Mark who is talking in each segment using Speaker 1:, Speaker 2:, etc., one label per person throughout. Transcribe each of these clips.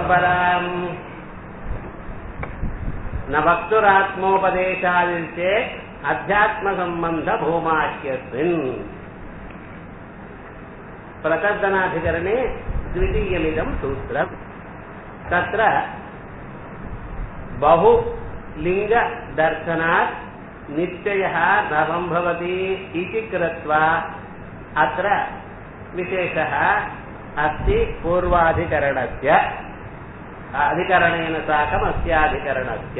Speaker 1: परम्पराम् न वक्तुरात्मोपदेशादित्ये अध्यात्मसम्बन्धभूमाख्यस्मिन् प्रतर्दनाधिकरणे द्वितीयमिदं सूत्रम् तत्र बहुलिङ्गदर्शनात् निश्चयः न सम्भवति इति कृत्वा अत्र विशेषः अस्ति पूर्वाधिकरणस्य अधिकरणेन साकम् अस्याधिकरणस्य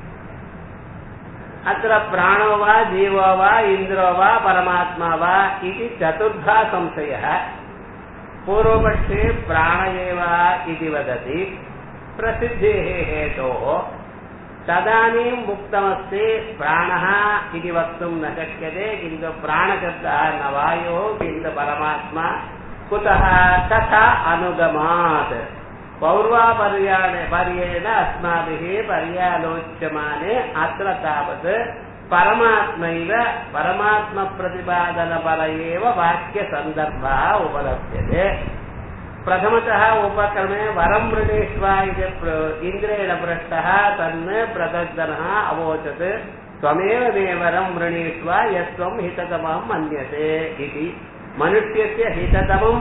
Speaker 1: अत्र प्राणो वा जीवो वा इन्द्रो वा परमात्मा वा इति चतुर्धा संशयः पूर्वपक्षे प्राण एव इति वदति प्रसिद्धेः हेतोः तदानीम् उक्तमस्ति प्राणः इति वक्तुं न शक्यते किन्तु प्राणशब्दः न वायुः किन्तु परमात्मा कुतः तथा अनुगमात् पौर्वापर्याणे पर्येण अस्माभिः पर्यालोच्यमाने अत्र तावत् परमात्मैव परमात्मप्रतिपादनपर एव वाक्यसन्दर्भः उपलभ्यते प्रथमतः उपक्रमे वरं वृणीष्व इति इन्द्रेण पृष्टः तन् प्रदर्शनः अवोचत् त्वमेव मे वरं वृणीष्व यत्त्वं हिततमं मन्यते इति मनुष्यस्य हिततमम्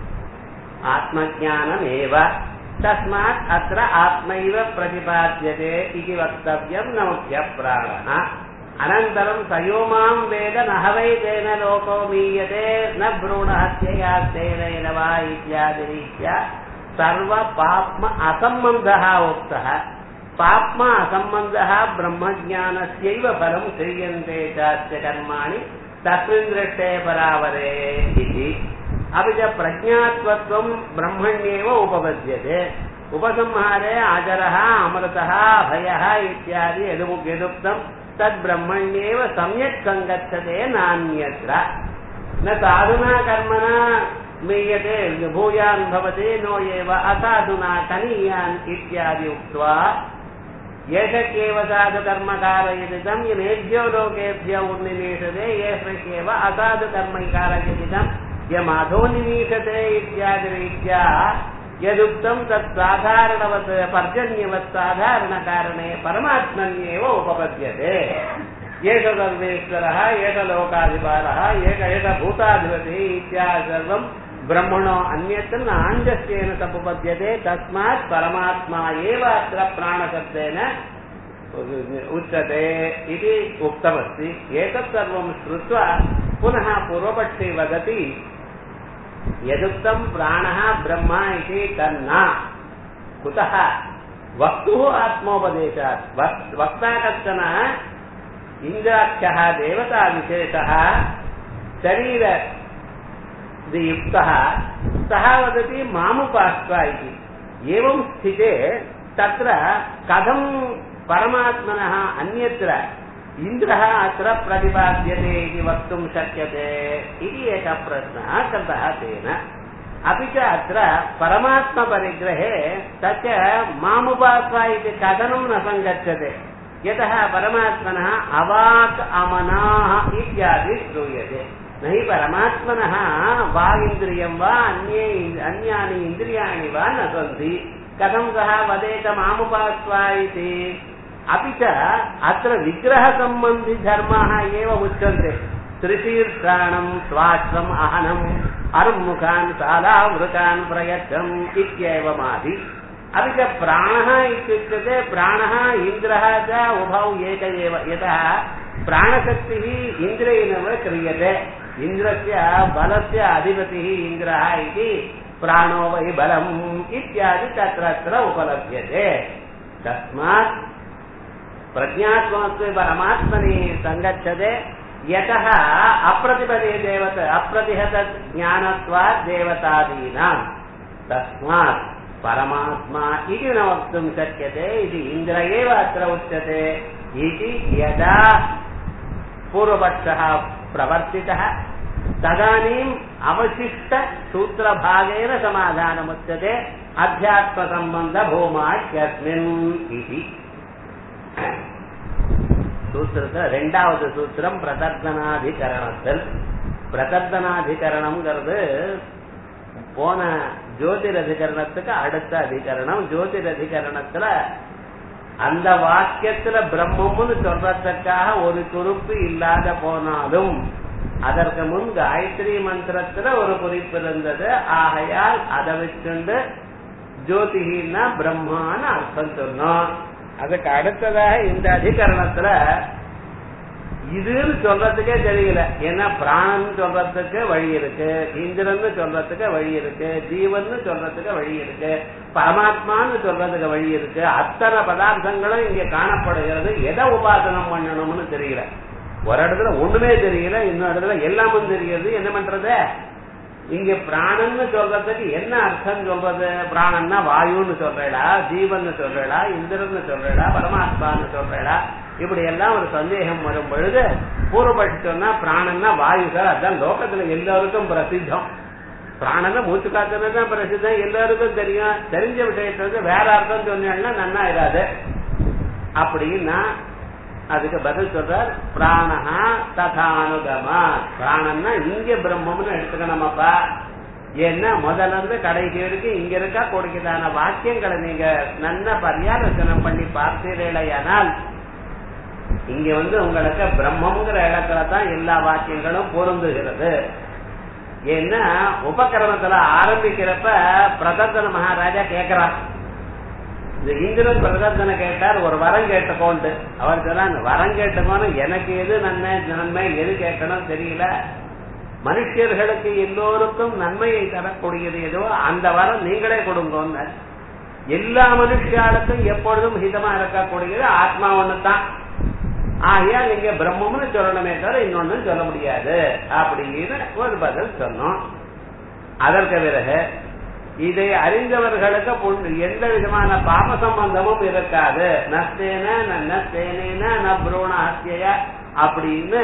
Speaker 1: आत्मज्ञानमेव तस्मात् अत्र आत्मैव प्रतिपाद्यते इति वक्तव्यं न मुख्यप्राणः अनन्तरं सयो मां वेद न हवै तेन लोको मीयते न भ्रूणहत्यया तेनैन वा इत्यादिरीत्या सर्वपाप्म असम्बन्धः उक्तः पाप्म असम्बन्धः ब्रह्मज्ञानस्यैव फलं क्रियन्ते चास्य कर्माणि तस्मिन् दृष्टे परावरे इति अपि च प्रज्ञात्वत्वं ब्रह्मण्येव उपपद्यते उपसंहारे अजरः अमृतः भयः इत्यादि यदु यदुक्तं तद्ब्रह्मण्येव सम्यक् सङ्गच्छते नान्यत्र न साधुना कर्मणा मीयते भूयान् भवति नो एव असाधुना कनीयान् इत्यादि उक्त्वा एष केव साधुकर्म कारयितं यमेभ्यो लोकेभ्यो उन्निवेशते एष असाधुकर्म कारयितं यमाधो निमीषते इत्यादिरीत्या यदुक्तं तत् साधारणवत् पर्जन्यवत् साधारणकारणे परमात्मन्येव उपपद्यते एष सर्वेश्वरः एष लोकाधिपालः एक एष भूताधिपतिः इत्यादि सर्वं ब्रह्मणो अन्यत्र नाञ्जस्येन समुपद्यते तस्मात् परमात्मा एव अत्र प्राणशब्देन उच्यते इति उक्तमस्ति एतत् सर्वं श्रुत्वा पुनः पूर्वपक्षे वदति यदुक्तं प्राणः ब्रह्म इति तन्न कुतः वक्तुः आत्मोपदेशात् वक्ता कश्चनः इन्द्राख्यः देवताविशेषः शरीर युक्तः सः वदति मामुपास्व इति एवं स्थिते तत्र कथं परमात्मनः अन्यत्र इन्द्रः अत्र प्रतिपाद्यते इति वक्तुं शक्यते इति एकः प्रश्नः कृतः तेन अपि च अत्र परमात्मपरिग्रहे तच्च मामुपास्व इति कथनं न सङ्गच्छते यतः परमात्मनः अवाक् अमनाः इत्यादि श्रूयते न हि परमात्मनः वागिन्द्रियं वा अन्ये अन्यानि इन्द्रियाणि वा न सन्ति कथं सः वदेत मामुपास्व इति अपि च अत्र विग्रहसम्बन्धिधर्माः एव उच्यन्ते त्रिशीर्षाणं स्वाश्रम् अहनम् अर्मुखान् शालावृकान् प्रयच्छम् इत्येवमादि अपि च प्राणः इत्युच्यते प्राणः इन्द्रः च उभौ एक एव यतः प्राणशक्तिः इन्द्रेणैव क्रियते इन्द्रस्य बलस्य अधिपतिः इन्द्रः इति प्राणो वै बलम् इत्यादि तत्र उपलभ्यते तस्मात् प्रज्ञात्मत्वे परमात्मनि सङ्गच्छते यतः अप्रतिपदे देवत अप्रतिहत ज्ञानत्वात् देवतादीनाम् तस्मात् परमात्मा इति न वक्तुं शक्यते इति इन्द्र एव अत्र उच्यते इति यदा पूर्वपक्षः प्रवर्तितः तदानीम् अवशिष्टसूत्रभागेन समाधानमुच्यते अध्यात्मसम्बन्धभूमाख्यस्मिन् इति சூத்திரத்துல ரெண்டாவது சூத்திரம் பிரதர்தனாதிகரணத்தில் பிரதர்தனாதிகரணம்ங்கிறது போன ஜோதிர் அதிகரணத்துக்கு அடுத்த அதிகரணம் ஜோதிர் அதிகரணத்துல அந்த வாக்கியத்துல பிரம்மம்னு சொல்றதுக்காக ஒரு குறிப்பு இல்லாத போனாலும் அதற்கு முன் காயத்ரி மந்திரத்துல ஒரு குறிப்பு இருந்தது ஆகையால் அதை வச்சுண்டு ஜோதிகின்னா பிரம்மான்னு அர்த்தம் சொன்னோம் அதுக்கு அடுத்ததாக இந்த அதிகரணத்துல இதுன்னு சொல்றதுக்கே தெரியல ஏன்னா பிராணன் சொல்றதுக்கு வழி இருக்கு இந்திரன்னு சொல்றதுக்கு வழி இருக்கு ஜீவன் சொல்றதுக்கு வழி இருக்கு பரமாத்மான்னு சொல்றதுக்கு வழி இருக்கு அத்தனை பதார்த்தங்களும் இங்க காணப்படுகிறது எதை உபாசனம் பண்ணணும்னு தெரியல ஒரு இடத்துல ஒண்ணுமே தெரியல இன்னொரு இடத்துல எல்லாமும் தெரிகிறது என்ன பண்றது இங்க பிராணன்னு சொல்றதுக்கு என்ன அர்த்தம் சொல்றது பிராணன்னா வாயுன்னு சொல்றேடா ஜீவன் சொல்றேடா இந்திரன்னு சொல்றேடா பரமாத்மான்னு சொல்றேடா இப்படி எல்லாம் ஒரு சந்தேகம் வரும் பொழுது பூர்வபட்சி சொன்னா பிராணன்னா வாயு சார் அதான் லோகத்துல எல்லாருக்கும் பிரசித்தம் பிராணன மூச்சு காத்துறது தான் பிரசித்தம் எல்லாருக்கும் தெரியும் தெரிஞ்ச விஷயத்த வந்து வேற அர்த்தம் சொன்னீங்கன்னா நன்னா இராது அப்படின்னா அதுக்கு பதில் சொல்றார் பிராணஹா ததானுகமா பிராணன்னா இங்க பிரம்மம்னு எடுத்துக்கணுமாப்பா ஏன்னா முதல்ல இருந்து கடைசி வரைக்கும் இங்க இருக்கா கொடுக்கிறதான வாக்கியங்களை நீங்க நல்ல பரியாலோசனம் பண்ணி பார்த்தீர்களேயானால் இங்க வந்து உங்களுக்கு பிரம்மங்கிற இடத்துல தான் எல்லா வாக்கியங்களும் பொருந்துகிறது ஏன்னா உபக்கிரமத்துல ஆரம்பிக்கிறப்ப பிரதர்தன மகாராஜா கேக்குறார் இந்த இந்திரன் பிரதர்தனை கேட்டார் ஒரு வரம் கேட்டுக்கோண்டு அவர் சொன்னார் வரம் கேட்டுக்கோன்னு எனக்கு எது நன்மை நன்மை எது கேட்கணும் தெரியல மனுஷர்களுக்கு எல்லோருக்கும் நன்மையை தரக்கூடியது எதோ அந்த வரம் நீங்களே கொடுங்க எல்லா மனுஷாளுக்கும் எப்பொழுதும் ஹிதமா இருக்கக்கூடியது ஆத்மா ஒண்ணு தான் ஆகையால் நீங்க பிரம்மம்னு சொல்லணுமே தவிர இன்னொன்னு சொல்ல முடியாது அப்படின்னு ஒரு பதில் சொன்னோம் அதற்கு பிறகு இதை அறிந்தவர்களுக்கு புண்- எந்த விதமான பாப சம்பந்தமும் இருக்காது நஸ்தேன நஸ்தேனேன ந புரோண ஹத்திய அப்படின்னு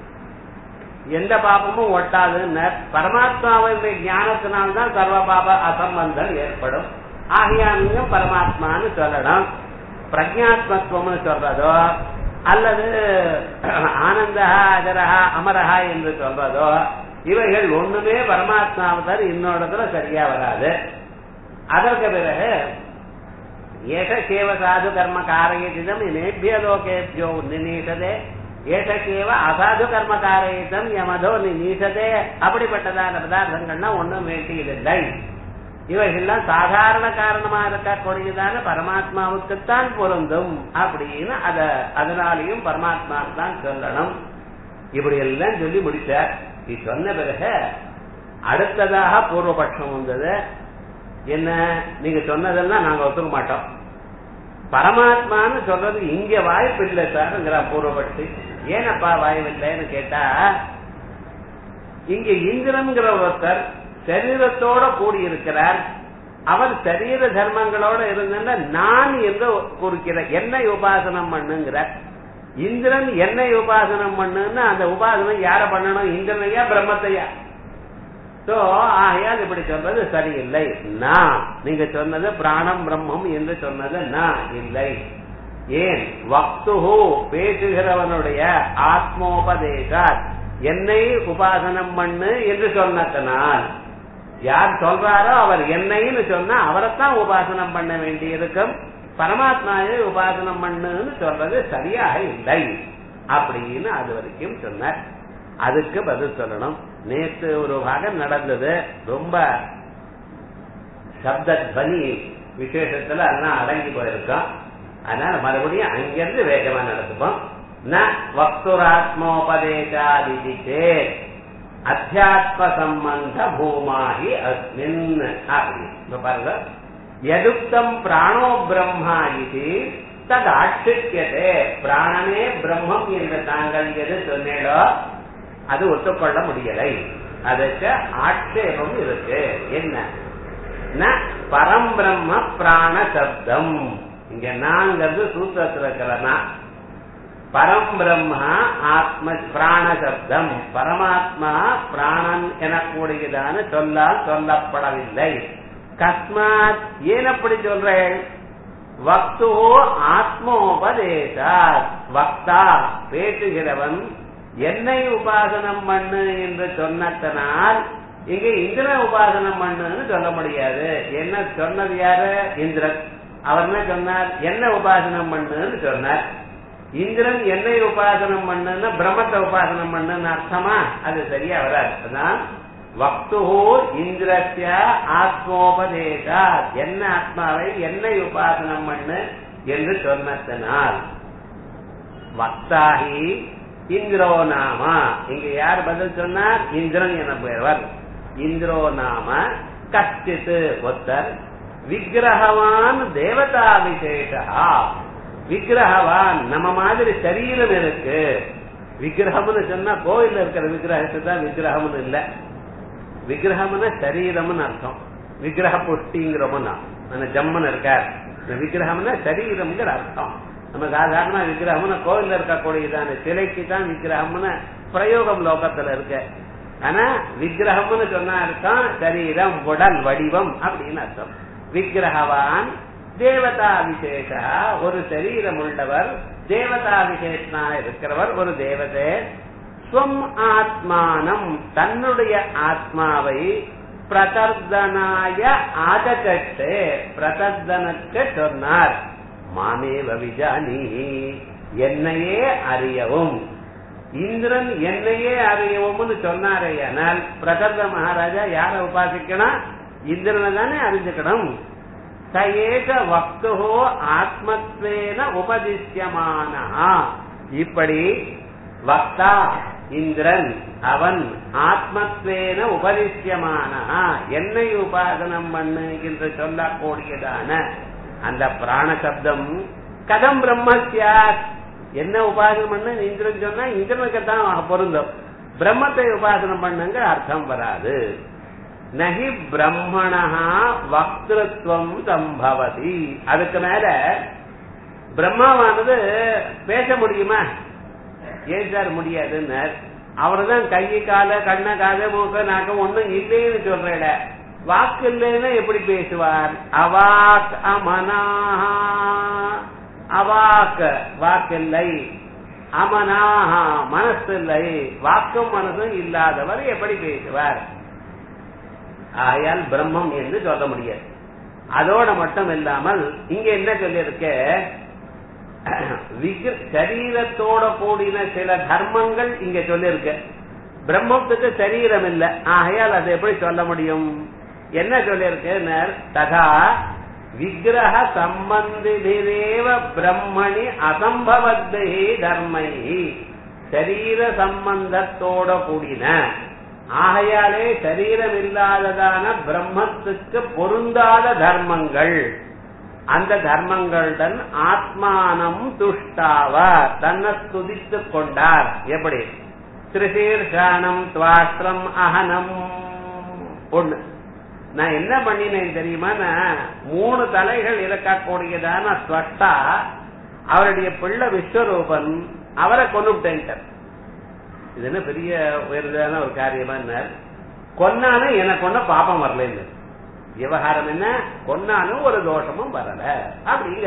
Speaker 1: எந்த பாபமும் ஒட்டாதுன்னு பரமாத்மாவுடைய ஞானத்தினால்தான் சர்வ பாப அசம்பந்தம் ஏற்படும் ஆகையானுங்க பரமாத்மான்னு சொல்லணும் பிரஜாத்மத்துவம்னு சொல்றதோ அல்லது ஆனந்தஹா அஜரஹா அமரஹா என்று சொல்றதோ இவைகள் ஒண்ணுமே பரமாத்மாவதர் இன்னொருத்துல சரியா வராது அதற்கு பிறகு ஏஷகேவ சாது கர்ம காரயிதம் நேபிய லோகேபியோ நிநீசதே ஏஷகேவ அசாது கர்ம காரயிதம் யமதோ நிநீசதே அப்படிப்பட்டதான பதார்த்தங்கள்லாம் ஒண்ணும் வேண்டியதில்லை இவைகள்லாம் சாதாரண காரணமா இருக்கக்கூடியதான பரமாத்மாவுக்குத்தான் பொருந்தும் அப்படின்னு அத அதனாலையும் பரமாத்மாவுக்கு தான் சொல்லணும் இப்படி எல்லாம் சொல்லி முடிச்சார் இது சொன்ன பிறகு அடுத்ததாக பூர்வபட்சம் வந்தது என்ன நீங்க சொன்னதெல்லாம் நாங்க ஒத்துக்க மாட்டோம் பரமாத்மான்னு சொல்றது இங்க வாய்ப்பு இல்லை சார்ங்கிற பூர்வபட்சி ஏனப்பா வாய்ப்பு இல்லைன்னு கேட்டா இங்க இந்திரன்கிற ஒருத்தர் சரீரத்தோட கூடி இருக்கிறார் அவர் சரீர தர்மங்களோட இருந்தா நான் என்று குறிக்கிற என்னை உபாசனம் பண்ணுங்கிறார் இந்திரன் என்னை உபாசனம் பண்ணுன்னா அந்த உபாசனம் யார பண்ணணும் இந்திரனையா பிரம்மத்தையா சோ ஆகையால் இப்படி சொல்றது சரியில்லை நான் நீங்க சொன்னது பிராணம் பிரம்மம் என்று சொன்னது நான் இல்லை ஏன் வக்துஹு பேசுகிறவனுடைய ஆத்மோபதேசார் என்னை உபாசனம் பண்ணு என்று சொன்னதனால் யார் சொல்றாரோ அவர் என்னைன்னு சொன்னா அவரைத்தான் உபாசனம் பண்ண வேண்டி இருக்கும் பரமாத்மாவை உபாசனம் பண்ணுன்னு சொல்றது சரியாக இல்லை அப்படின்னு அது வரைக்கும் சொன்னார் அதுக்கு பதில் சொல்லணும் நேற்று ஒரு பாகம் நடந்தது ரொம்ப சப்த துவனி விசேஷத்துல அதெல்லாம் அடங்கி போயிருக்கோம் அதனால மறுபடியும் அங்கிருந்து வேகமா நடத்துப்போம் ந வக்துராத்மோபதேசாதிச்சே அத்தியாத்ம சம்பந்த பூமாகி அஸ்மின் அப்படி இப்ப பாருங்க எதுக்தம் பிராணோ பிரம்மா இது தது ஆட்சிக்கதே பிராணனே பிரம்மம் என்று தாங்கள் எது சொன்னீங்களோ அது ஒத்துக்கொள்ள முடியலை அதுக்கு ஆட்சேபம் இருக்கு என்ன ந பரம்பிரம்ம பிராண சப்தம் இங்க நாங்கிறது சூத்திரத்தில் இருக்கிறனா பரம்பிரம்மா ஆத்ம பிராண சப்தம் பரமாத்மா பிராணன் எனக்கூடியதான சொல்லால் சொல்லப்படவில்லை கஸ்மாத் ஏன் அப்படி சொல்றேன் வக்து ஆத்மோபதேசாத் வக்தா பேசுகிறவன் என்னை உபாசனம் பண்ணு என்று சொன்னதனால் இங்க இந்திரன் உபாசனம் பண்ணுன்னு சொல்ல முடியாது என்ன சொன்னது யாரு இந்திரன் அவர் என்ன சொன்னார் என்ன உபாசனம் பண்ணுன்னு சொன்னார் இந்திரன் என்னை உபாசனம் பண்ணுன்னா பிரம்மத்தை உபாசனம் பண்ணுன்னு அர்த்தமா அது சரியா வராது அதான் வக்து இந்திரஸ்ய ஆத்மோபதேசா என்ன ஆத்மாவை என்னை உபாசனம் பண்ணு என்று சொன்னதனால் வக்தாகி இந்திரோ நாமா இங்க யார் பதில் சொன்னார் இந்திரன் என பெயர்வர் இந்திரோ நாம கச்சித்து ஒத்தர் விக்கிரகவான் தேவதா விசேஷா விக்கிரகவான் நம்ம மாதிரி சரீரம் இருக்கு விக்கிரகம்னு சொன்னா கோயில்ல இருக்கிற விக்கிரகத்தை தான் விக்கிரகம்னு இல்ல விக்கிரகம்னா சரீரம்னு அர்த்தம் விக்கிரக புஷ்டிங்கிறோம்னா அந்த ஜம்மன் இருக்கார் இந்த விக்கிரகம்னா சரீரம்ங்கிற அர்த்தம் நம்ம சாதாரண விக்கிரகம்னு கோயில்ல இருக்கக்கூடியதான சிலைக்கு தான் விக்கிரகம்னு பிரயோகம் லோகத்துல இருக்கு ஆனா விக்கிரகம்னு சொன்னா அர்த்தம் சரீரம் உடல் வடிவம் அப்படின்னு அர்த்தம் விக்கிரகவான் தேவதா விசேஷ ஒரு சரீரம் உள்ளவர் தேவதா விசேஷனா இருக்கிறவர் ஒரு தேவதை ஸ்வம் ஆத்மானம் தன்னுடைய ஆத்மாவை பிரதர்தனாய ஆதகட்டு பிரதர்தனுக்கு சொன்னார் மாமேவ விஜானி என்னையே அறியவும் இந்திரன் என்னையே அறியவும்னு சொன்னாரே ஆனால் பிரகர்த மகாராஜா யார உபாசிக்கணும் இந்திரனை தானே அறிஞ்சுக்கணும் சயேக வக்துகோ ஆத்மத்வேன உபதிஷ்யமான இப்படி வக்தா இந்திரன் அவன் ஆத்மத்வேன உபதிஷ்யமான என்னை உபாசனம் பண்ணு என்று சொல்லக்கூடியதான அந்த பிராண சப்தம் கதம் பிரம்மஸ்யா என்ன உபாசனம் பண்ணு இந்திரன் சொன்னா இந்திரனுக்கு தான் பொருந்தும் பிரம்மத்தை உபாசனம் பண்ணுங்க அர்த்தம் வராது நகி பிரம்மணா வக்திருத்வம் சம்பவதி அதுக்கு மேல பிரம்மாவானது பேச முடியுமா ஏன் சார் முடியாதுன்னு அவர்தான் கை கால கண்ண காத மூக்க நாக்க ஒண்ணும் இல்லைன்னு சொல்றேட வாக்கு இல்லைன்னா எப்படி பேசுவார் அவாக் அமனாஹா அவாக் வாக்கில்லை அமனாஹா மனசு இல்லை வாக்கும் மனசும் இல்லாதவர் எப்படி பேசுவார் ஆகையால் பிரம்மம் என்று சொல்ல முடியாது அதோட மட்டும் இல்லாமல் இங்க என்ன சொல்லியிருக்க சரீரத்தோட கூடின சில தர்மங்கள் இங்க சொல்லிருக்க பிரம்மத்துக்கு சரீரம் இல்ல ஆகையால் அதை எப்படி சொல்ல முடியும் என்ன சொல்லியிருக்கு ததா விக்கிரக சம்பந்திரேவ பிரம்மணி அசம்பவத்தை தர்மை சரீர சம்பந்தத்தோட கூடின ஆகையாலே சரீரம் இல்லாததான பிரம்மத்துக்கு பொருந்தாத தர்மங்கள் அந்த தர்மங்களுடன் ஆத்மானம் துஷ்டாவ தன்னை துதித்துக் கொண்டார் எப்படி திருசீர்ஷானம் துவாஸ்திரம் அகனம் ஒண்ணு நான் என்ன பண்ணினேன் தெரியுமா நான் மூணு தலைகள் இருக்கக்கூடியதான ஸ்வட்டா அவருடைய பிள்ளை விஸ்வரூபன் அவரை கொண்டுட்டேன்ட்டார் இது என்ன பெரிய உயர்ந்தான ஒரு காரியமா கொன்னானு எனக்கு ஒன்ன பாப்பம் வரல விவகாரம் என்ன கொன்னானும் ஒரு தோஷமும் வரல அப்படிங்கிற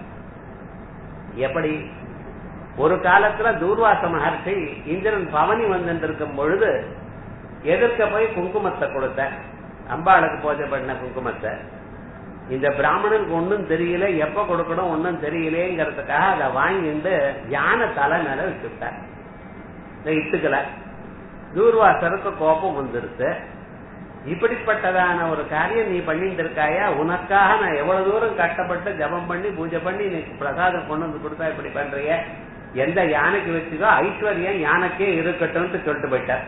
Speaker 1: எப்படி ஒரு காலத்துல தூர்வாச மகர்ஷி இந்திரன் பவனி வந்துட்டு இருக்கும் பொழுது எதிர்க்க போய் குங்குமத்தை கொடுத்த அம்பாளுக்கு பூஜை பண்ண குங்குமத்தை இந்த பிராமணனுக்கு ஒன்னும் தெரியல எப்ப கொடுக்கணும் ஒன்னும் தெரியலேங்கிறதுக்காக அதை வாங்கிட்டு யானை தலை மேல வச்சுட்டார் இட்டுக்கல தூர்வாசருக்கு கோபம் வந்துருச்சு இப்படிப்பட்டதான ஒரு காரியம் நீ பண்ணிட்டு இருக்காயா உனக்காக நான் எவ்வளவு தூரம் கஷ்டப்பட்டு ஜபம் பண்ணி பூஜை பண்ணி நீ பிரசாதம் கொண்டு வந்து கொடுத்தா இப்படி பண்றிய எந்த யானைக்கு வச்சுக்கோ ஐஸ்வர்யம் யானைக்கே இருக்கட்டும்னு சொல்லிட்டு போயிட்டார்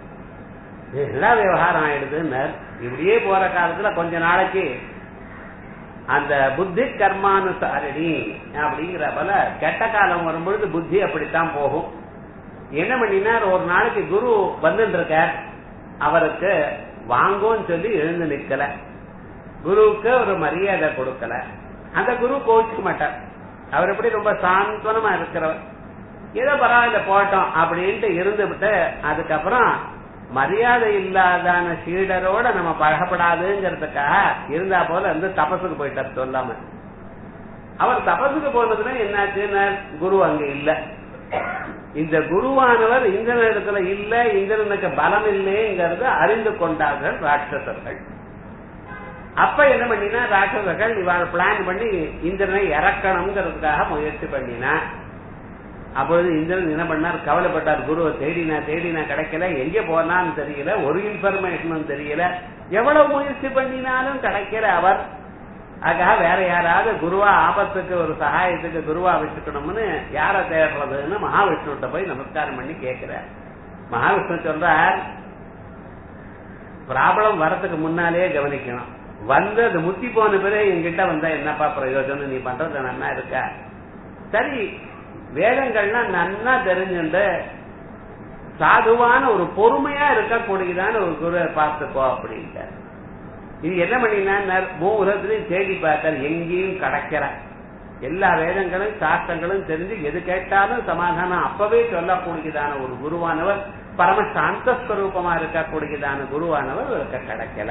Speaker 1: எல்லா விவகாரம் ஆயிடுதுன்னு இப்படியே போற காலத்துல கொஞ்ச நாளைக்கு அந்த புத்தி கர்மானுசாரணி அப்படிங்கிற போல கெட்ட காலம் வரும்பொழுது புத்தி அப்படித்தான் போகும் என்ன பண்ணினார் ஒரு நாளைக்கு குரு வந்துட்டு இருக்கார் அவருக்கு வாங்கோன்னு சொல்லி எழுந்து நிக்கல குருவுக்கு ஒரு மரியாதை கொடுக்கல அந்த குரு கோவிச்சுக்க மாட்டார் அவர் எப்படி ரொம்ப சாந்தனமா இருக்கிறவர் ஏதோ பரவாயில்ல போட்டோம் அப்படின்ட்டு இருந்துவிட்டு அதுக்கப்புறம் மரியாதை இல்லாதான சீடரோட நம்ம பழகப்படாதுங்கிறதுக்காக இருந்தா போல வந்து தபசுக்கு போயிட்டார் சொல்லாம அவர் தபசுக்கு போனதுல என்னாச்சுன்னா குரு அங்க இல்ல இந்த குருவானவர் இந்திரனிடத்துல இல்ல இந்திரனுக்கு பலம் இல்லைங்கிறத அறிந்து கொண்டார்கள் ராட்சசர்கள் அப்ப என்ன பண்ணினா ராட்சசர்கள் இவாள் பிளான் பண்ணி இந்திரனை இறக்கணுங்கிறதுக்காக முயற்சி பண்ணினா அப்பொழுது இந்திரன் என்ன பண்ணார் கவலைப்பட்டார் குருவை தேடினா தேடினா கிடைக்கல எங்க போனான்னு தெரியல ஒரு இன்ஃபர்மேஷனும் தெரியல எவ்வளவு முயற்சி பண்ணினாலும் கிடைக்கல அவர் ஆக வேற யாராவது குருவா ஆபத்துக்கு ஒரு சகாயத்துக்கு குருவா வச்சுக்கணும்னு யார தேடுறதுன்னு மகாவிஷ்ணுகிட்ட போய் நமஸ்காரம் பண்ணி கேட்கிறார் மகாவிஷ்ணு சொல்றார் ப்ராப்ளம் வரதுக்கு முன்னாலே கவனிக்கணும் வந்து அது முத்தி போன பிறகு என்கிட்ட வந்தா என்னப்பா பிரயோஜனம் நீ பண்றது நன்னா இருக்க சரி வேதங்கள்லாம் நன்னா தெரிஞ்சுண்டு சாதுவான ஒரு பொறுமையா இருக்கக்கூடியதான ஒரு குருவை பார்த்துக்கோ அப்படின்ட்டார் இது என்ன பண்ணினா மூலத்திலையும் தேடி பார்த்தார் எங்கேயும் கிடைக்கிற எல்லா வேதங்களும் சாஸ்திரங்களும் தெரிஞ்சு எது கேட்டாலும் சமாதானம் அப்பவே சொல்லக்கூடியதான ஒரு குருவானவர் பரம சாந்தஸ்வரூபமா இருக்கக்கூடியதான குருவானவர் இவருக்கு கிடைக்கல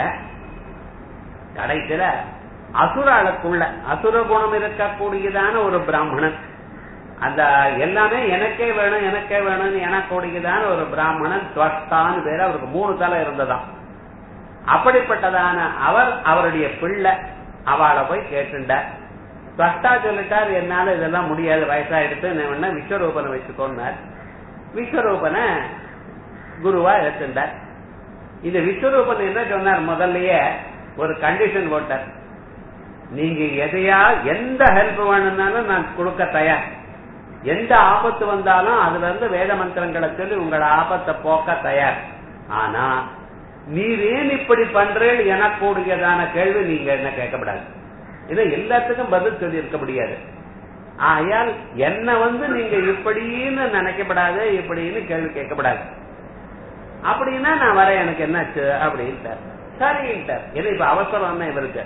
Speaker 1: கடைசியில அசுராளுக்குள்ள அசுர குணம் இருக்கக்கூடியதான ஒரு பிராமணன் அந்த எல்லாமே எனக்கே வேணும் எனக்கே வேணும்னு எனக்கூடியதான ஒரு பிராமணன் துவஷ்டான்னு பேரு அவருக்கு மூணு தலை இருந்ததாம் அப்படிப்பட்டதான அவர் அவருடைய பிள்ளை அவளை போய் கேட்டுண்டார் துவஷ்டா சொல்லிட்டார் என்னால இதெல்லாம் முடியாது வயசாயிடுத்து என்ன விஸ்வரூபனை வச்சுக்கோன்னார் விஸ்வரூபனை குருவா எடுத்துட்டார் இந்த விஸ்வரூபன் என்ன சொன்னார் முதல்லயே ஒரு கண்டிஷன் போட்டார் நீங்க எதையா எந்த ஹெல்ப் வேணும்னாலும் நான் கொடுக்க தயார் எந்த ஆபத்து வந்தாலும் அதுல இருந்து வேத மந்திரங்களை சொல்லி உங்களோட ஆபத்தை போக்க தயார் ஆனா நீர் ஏன் இப்படி பண்றேன் எனக்கூடியதான கேள்வி நீங்க என்ன கேட்கப்படாது இதை எல்லாத்துக்கும் பதில் சொல்லி இருக்க முடியாது ஆயால் என்ன வந்து நீங்க இப்படின்னு நினைக்கப்படாது இப்படின்னு கேள்வி கேட்கப்படாது அப்படின்னா நான் வரேன் எனக்கு என்னாச்சு அப்படின்ட்டார் சரின்ட்டார் ஏன்னா இப்ப அவசரம் இவருக்கு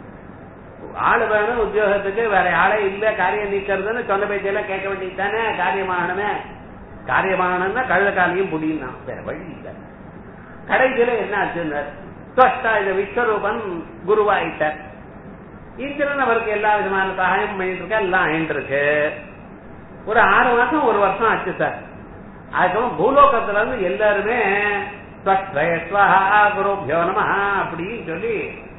Speaker 1: ஆளு வேணும் உத்தியோகத்துக்கு வேற ஆளே இல்ல காரியம் நீக்கிறதுன்னு சொன்ன பேச்செல்லாம் கேட்க வேண்டியது தானே காரியமாகணுமே காரியமாகணும்னா கழுத காலியும் புடியும் வேற வழி இல்ல கடைசியில என்ன ஆச்சுன்னு தொஷ்டா இந்த விஸ்வரூபன் குருவாயிட்டார் இந்திரன் அவருக்கு எல்லா விதமான சகாயம் பண்ணிட்டு இருக்க எல்லாம் ஆயிட்டு இருக்கு ஒரு ஆறு மாசம் ஒரு வருஷம் ஆச்சு சார் அதுக்கப்புறம் பூலோகத்துல இருந்து எல்லாருமே குருபியோ நம அப்படின்னு சொல்லி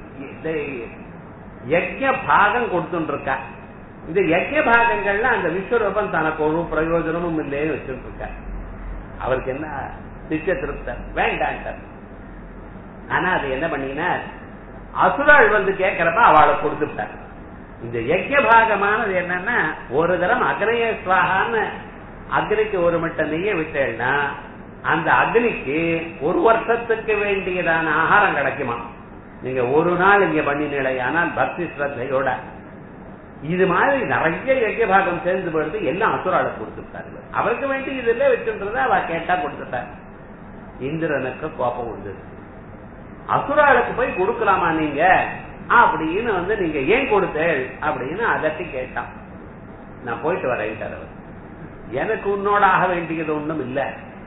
Speaker 1: யஜ்ய பாகம் கொடுத்துட்டு இருக்கா இந்த யஜ்ய பாகங்கள்ல அந்த விஸ்வரூபம் தனக்கு ஒரு பிரயோஜனமும் இல்லைன்னு வச்சுட்டு இருக்க அவருக்கு என்ன நிச்சய திருப்த வேண்டான்ட்டார் ஆனா அது என்ன பண்ணினா அசுராள் வந்து கேட்கிறப்ப அவளை கொடுத்துட்டார் இந்த யஜ்ய பாகமானது என்னன்னா ஒரு தரம் அக்னய சுவாகான்னு அக்னிக்கு ஒரு மட்ட நெய்ய விட்டேன்னா அந்த அக்னிக்கு ஒரு வருஷத்துக்கு வேண்டியதான ஆகாரம் கிடைக்குமா நீங்க ஒரு நாள் இங்க பண்ணினீங்களே ஆனால் பக்தி ஸ்ரத்தையோட இது மாதிரி நிறைய யஜ்ய பாகம் சேர்ந்து போயிடுது எல்லாம் அசுராளை கொடுத்துட்டாரு அவருக்கு வேண்டி இதுல வச்சுன்றத அவ கேட்டா கொடுத்துட்டார் இந்திரனுக்கு கோபம் வந்து அசுராளுக்கு போய் கொடுக்கலாமா நீங்க அப்படின்னு வந்து நீங்க ஏன் கொடுத்தேள் அப்படின்னு அதட்டி கேட்டான் நான் போயிட்டு வரேன் அவர் எனக்கு உன்னோட ஆக வேண்டியது ஒண்ணும் இல்ல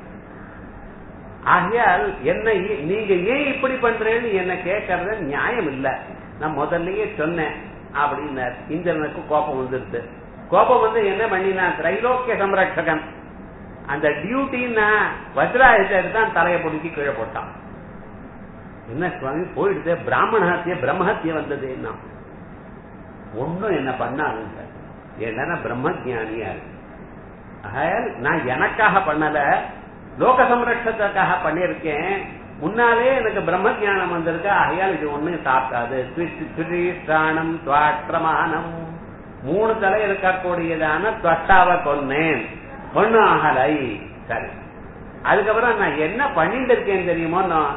Speaker 1: ஆகையால் என்ன நீங்க ஏன் இப்படி பண்றேன்னு என்ன கேட்கறது நியாயம் இல்ல நான் முதல்லயே சொன்னேன் அப்படின்னார் இந்திரனுக்கு கோபம் வந்துருது கோபம் வந்து என்ன பண்ணினா திரைலோக்கிய சம்ரட்சகன் அந்த டியூட்டின்னா வஜ்ராயுதத்தை எடுத்தான் தலையை பிடிச்சி கீழே போட்டான் என்ன சுவாமி போயிடுது பிராமண ஹத்திய பிரம்மஹத்திய வந்ததுன்னா ஒன்னும் என்ன பண்ணாதுங்க என்னன்னா பிரம்ம ஜானியா இருக்கு ஆகையால் நான் எனக்காக பண்ணல லோக சம்ரட்சத்துக்காக பண்ணிருக்கேன் முன்னாலே எனக்கு பிரம்ம ஜானம் வந்திருக்கு ஆகையால் இது ஒண்ணு தாக்காது சுரீஷ்டானம் துவாற்றமானம் மூணு தலை இருக்கக்கூடியதான தொட்டாவை கொன்னேன் ஒண்ணு ஆகலை சரி அதுக்கப்புறம் நான் என்ன பண்ணிட்டு இருக்கேன் தெரியுமோ நான்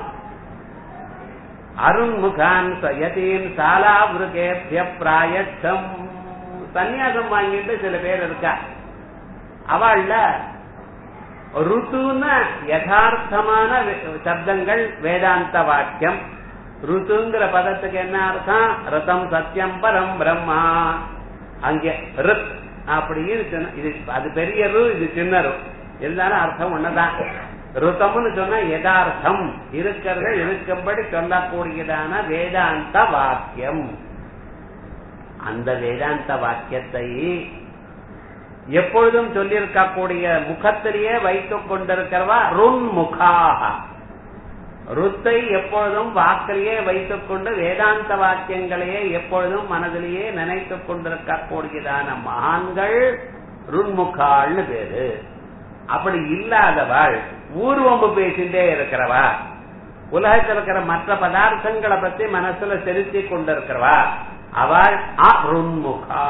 Speaker 1: அருண்முகான் யதீன் சாலாவிருகேபிய பிராயட்சம் சன்னியாசம் வாங்கிட்டு சில பேர் இருக்கா அவள்ல ருத்துன்னு யதார்த்தமான சப்தங்கள் வேதாந்த வாக்கியம் ருத்துங்கிற பதத்துக்கு என்ன அர்த்தம் ரதம் சத்தியம் பரம் பிரம்மா அங்கே ரித் அப்படின்னு இது அது பெரிய ரு இது சின்ன ரு இருந்தாலும் அர்த்தம் ஒண்ணுதான் ருத்தம்னு சொன்னா யதார்த்தம் இருக்கிறத இருக்கும்படி சொல்லக்கூடியதான வேதாந்த வாக்கியம் அந்த வேதாந்த வாக்கியத்தை எப்பொழுதும் சொல்லியிருக்கக்கூடிய முகத்திலேயே வைத்துக் கொண்டிருக்கிறவா ருன்முகாக ருத்தை எப்பொழுதும் வாக்கிலேயே வைத்துக் கொண்டு வேதாந்த வாக்கியங்களையே எப்பொழுதும் மனதிலேயே நினைத்துக் கொண்டிருக்கக்கூடியதான மகான்கள் ருன்முகாள்னு பேரு அப்படி இல்லாதவாள் ஊர்வம்பு பேசிட்டே இருக்கிறவா உலகத்தில் இருக்கிற மற்ற பதார்த்தங்களை பத்தி மனசுல செலுத்தி கொண்டிருக்கிறவா அவள் அருண்முகா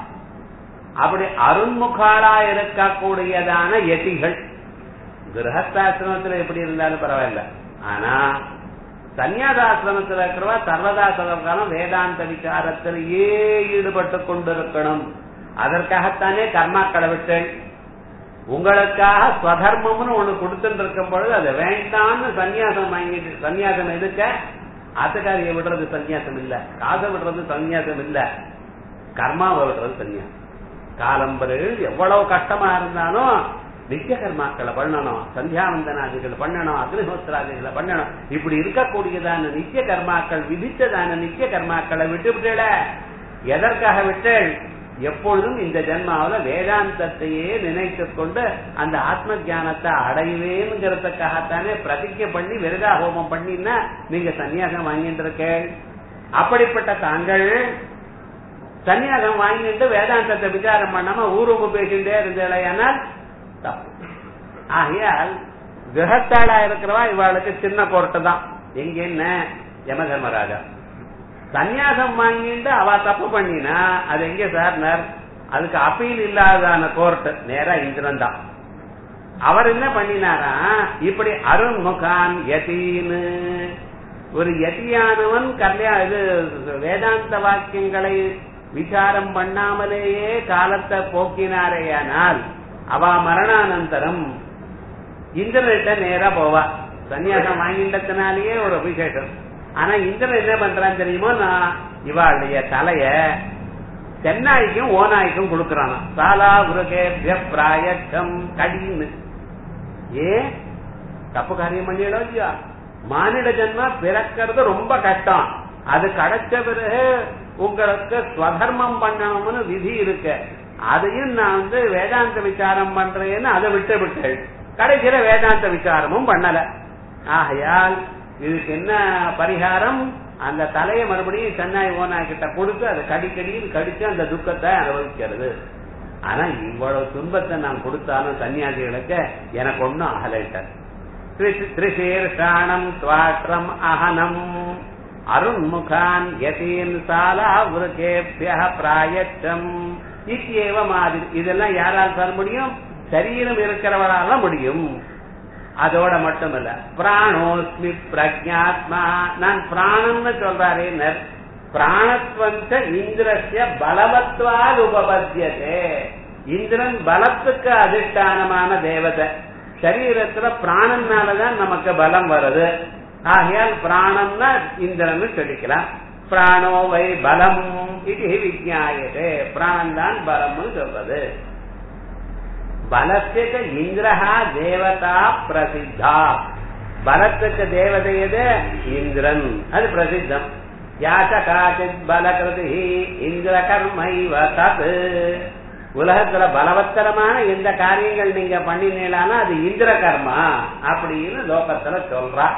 Speaker 1: அப்படி அருண்முகாளா இருக்கக்கூடியதான எதிகள் கிரகஸ்தாசிரமத்துல எப்படி இருந்தாலும் பரவாயில்ல ஆனா சன்னியாசாசிரமத்தில் இருக்கிறவா சர்வதா சதற்காலம் வேதாந்த விசாரத்திலேயே ஈடுபட்டு கொண்டிருக்கணும் அதற்காகத்தானே கர்மாக்களை விட்டேன் உங்களுக்காக ஸ்வதர்மம்னு ஒண்ணு கொடுத்துட்டு இருக்கும் பொழுது அது வேண்டாம்னு சன்னியாசம் வாங்கிட்டு சன்னியாசம் எதுக்க ஆத்துக்காரியை விடுறது சன்னியாசம் இல்ல காசை விடுறது சன்னியாசம் இல்ல கர்மாவை விடுறது சன்னியாசம் காலம்பர்கள் எவ்வளவு கஷ்டமா இருந்தாலும் நித்திய கர்மாக்களை பண்ணணும் சந்தியாவந்தனாதிகள் பண்ணணும் அக்னிஹோத்திராதிகளை பண்ணணும் இப்படி இருக்கக்கூடியதான நித்திய கர்மாக்கள் விதித்ததான நித்திய கர்மாக்களை விட்டு விட்டுட எதற்காக விட்டேள் எப்பொழுதும் இந்த ஜென்மாவில வேதாந்தத்தையே நினைத்துக் கொண்டு அந்த ஆத்ம ஜானத்தை அடைவேங்கிறதுக்காகத்தானே பிரதிஜை பண்ணி விரதா ஹோமம் பண்ணினா நீங்க சன்னியாசம் வாங்கிட்டு இருக்கேள் அப்படிப்பட்ட தாங்கள் சன்னியாசம் வாங்கிட்டு வேதாந்தத்தை விசாரம் பண்ணாம ஊருக்கு பேசிட்டே இருந்தேனால் தப்பு ஆகையால் கிரகத்தாளா இருக்கிறவா இவாளுக்கு சின்ன கோர்ட்டு தான் எங்க என்ன யம தர்மராஜா சன்னியாசம் வாங்கிட்டு அவ தப்பு பண்ணினா அது எங்க சார் அதுக்கு அப்பீல் இல்லாதான கோர்ட் நேரா இந்திரன் தான் அவர் என்ன பண்ணினாரா இப்படி அருண்முகான் யதீன்னு ஒரு யதியானவன் கல்யா இது வேதாந்த வாக்கியங்களை விசாரம் பண்ணாமலேயே காலத்தை போக்கினாரேயானால் அவ மரணானந்தரம் இந்திரன்கிட்ட நேரா போவா சன்னியாசம் வாங்கிட்டதுனாலேயே ஒரு விசேஷம் ஆனா இந்திரன் என்ன பண்றான்னு தெரியுமோ நான் இவாளுடைய தலைய சென்னாய்க்கும் ஓநாய்க்கும் கொடுக்கறானா சாலா உருகேபிய பிராயக்கம் கடின்னு ஏ தப்பு காரியம் பண்ணிடோ இல்லையா மானிட ஜென்மா பிறக்கிறது ரொம்ப கஷ்டம் அது கிடைச்ச பிறகு உங்களுக்கு ஸ்வதர்மம் பண்ணணும்னு விதி இருக்கு அதையும் நான் வந்து வேதாந்த விசாரம் பண்றேன்னு அதை விட்டு விட்டேன் கடைசியில வேதாந்த விசாரமும் பண்ணல ஆகையால் இதுக்கு என்ன பரிகாரம் அந்த தலையை மறுபடியும் சென்னாய் ஓனாய் கிட்ட கொடுத்து அதை கடிக்கடின்னு கடிச்சு அந்த துக்கத்தை அனுபவிக்கிறது ஆனா இவ்வளவு துன்பத்தை நான் கொடுத்தாலும் சன்னியாசிகளுக்கு எனக்கு ஒன்னும் அகலைட்டார் திரிசீர்ஷாணம் துவாற்றம் அகனம் அருண்முகான் யதீன் சாலா உருகேபிய பிராயச்சம் இத்தியேவ மாதிரி இதெல்லாம் யாரால் தர முடியும் சரீரம் இருக்கிறவரால முடியும் அதோட மட்டுமல்ல பிராணோஸ்மி பிரஜாத்மா நான் பிராணம்னு சொல்றாரே பிராணத்வந்த இந்திரஸ்ய பலவத்வாது உபபத்தியதே இந்திரன் பலத்துக்கு அதிஷ்டானமான தேவதை சரீரத்துல பிராணனாலதான் நமக்கு பலம் வருது ஆகையால் பிராணம்னா இந்திரன் சொல்லிக்கலாம் பிராணோ வை பலம் இது விஜாயதே பிராணம் தான் பலம்னு சொல்றது பலத்துக்கு இந்திரஹா தேவதா பிரசித்தா பலத்துக்கு தேவதை எது இந்திரன் அது பிரசித்தம் யாச்ச காச்சித் பலகிருதி இந்திர கர்மைவ தத் உலகத்துல பலவத்தரமான எந்த காரியங்கள் நீங்க பண்ணினீங்கன்னா அது இந்திர கர்மா அப்படின்னு லோகத்துல சொல்றா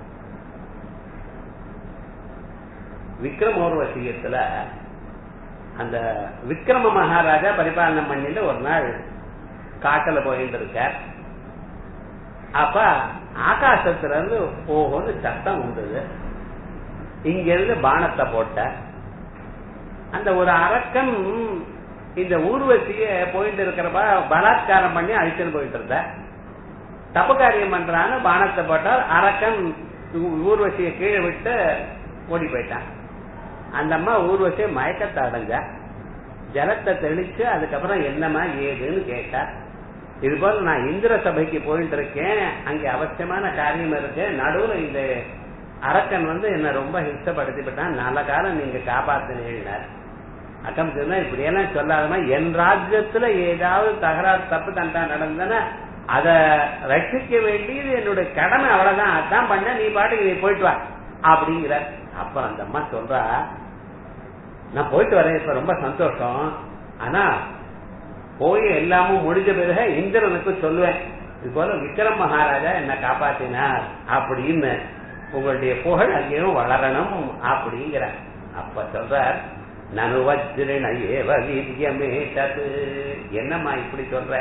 Speaker 1: விக்ரமோர்வசியத்துல அந்த விக்ரம மகாராஜா பரிபாலனம் பண்ணிட்டு ஒரு நாள் காட்டுல போயிட்டு இருக்க அப்ப ஆகாசத்துல இருந்து ஓஹோன்னு சத்தம் உண்டுது இங்க இருந்து பானத்தை போட்ட அந்த ஒரு அரக்கன் இந்த ஊர்வசிய போயிட்டு இருக்கிறப்ப பலாத்காரம் பண்ணி அழிச்சுன்னு போயிட்டு இருந்த தப்பு காரியம் பண்றான்னு பானத்தை போட்டால் அரக்கன் ஊர்வசிய கீழே விட்டு ஓடி போயிட்டான் அந்த அம்மா ஊர்வசிய மயக்கத்தை அடைஞ்ச ஜலத்தை தெளிச்சு அதுக்கப்புறம் என்னமா ஏதுன்னு கேட்டா இது போல நான் இந்திர சபைக்கு போயிட்டு இருக்கேன் அங்க அவசியமான காரியம் இருக்கு நடுவுல இந்த அரக்கன் வந்து என்ன ரொம்ப ஹிம்சப்படுத்திவிட்டான் நல்ல காலம் நீங்க காப்பாத்தினீங்க அக்கம் சொன்னா இப்படி எல்லாம் சொல்லாதமா என் ராஜ்யத்துல ஏதாவது தகராறு தப்பு தண்டா நடந்தனா அத ரட்சிக்க வேண்டியது என்னுடைய கடமை அவ்வளவுதான் அதான் பண்ண நீ பாட்டுக்கு நீ போயிட்டு வா அப்படிங்கிற அப்ப அந்த அம்மா சொல்றா நான் போயிட்டு வரேன் இப்ப ரொம்ப சந்தோஷம் ஆனா போய் எல்லாமும் முடிஞ்ச பிறகு இந்திரனுக்கு சொல்லுவேன் இது போல விக்ரம் மகாராஜா என்ன காப்பாத்தினார் அப்படின்னு உங்களுடைய புகழ் அங்கேயும் வளரணும் அப்படிங்கிற அப்ப சொல்றார் நனுவஜ்ரிண ஏவ வீரியமே தது என்னம்மா இப்படி சொல்ற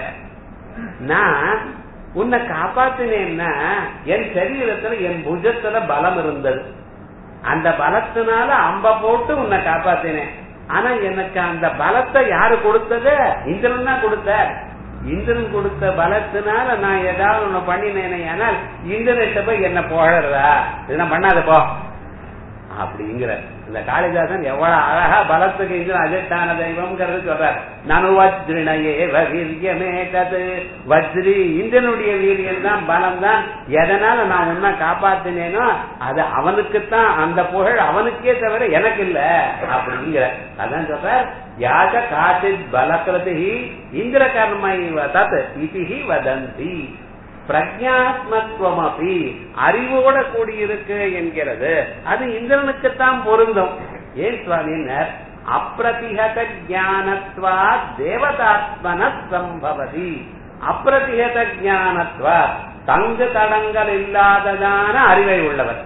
Speaker 1: நான் உன்னை காப்பாத்தினேன்னா என் சரீரத்துல என் புஜத்துல பலம் இருந்தது அந்த பலத்தினால அம்ப போட்டு உன்னை காப்பாத்தினேன் ஆனா எனக்கு அந்த பலத்தை யாரு கொடுத்தது இந்திரன் தான் கொடுத்த இந்திரன் கொடுத்த பலத்தினால நான் ஏதாவது ஒண்ணு பண்ணினேனே ஆனால் இந்திரன்கிட்ட போய் என்ன புகழறதா இதெல்லாம் பண்ணாத போ அப்படிங்கிற இந்த காளிதாசன் எவ்வளவு அழகா பலத்துக்கு இந்திரன் அஜட்டான தெய்வம்ங்கிறது சொல்றார் நனு வஜ்ரிணையே வீரியமே தது வஜ்ரி இந்திரனுடைய வீரியம் தான் பலம் தான் எதனால நான் உன்ன காப்பாத்தினேனோ அது அவனுக்குத்தான் அந்த புகழ் அவனுக்கே தவிர எனக்கு இல்ல அப்படிங்கிற அதான் சொல்றார் யாக காசித் பலகிருதி இந்திர கர்மை தத் இதிஹி வதந்தி பிரஜாத்மத்துவம் அப்படி அறிவோட கூடியிருக்கு என்கிறது அது இந்திரனுக்குத்தான் பொருந்தும் ஏன் சுவாமினர் அப்பிரதிகத ஜானத்வா தேவதாத்மன சம்பவதி அப்பிரதிகத ஜானத்வா தங்கு தடங்கள் இல்லாததான அறிவை உள்ளவர்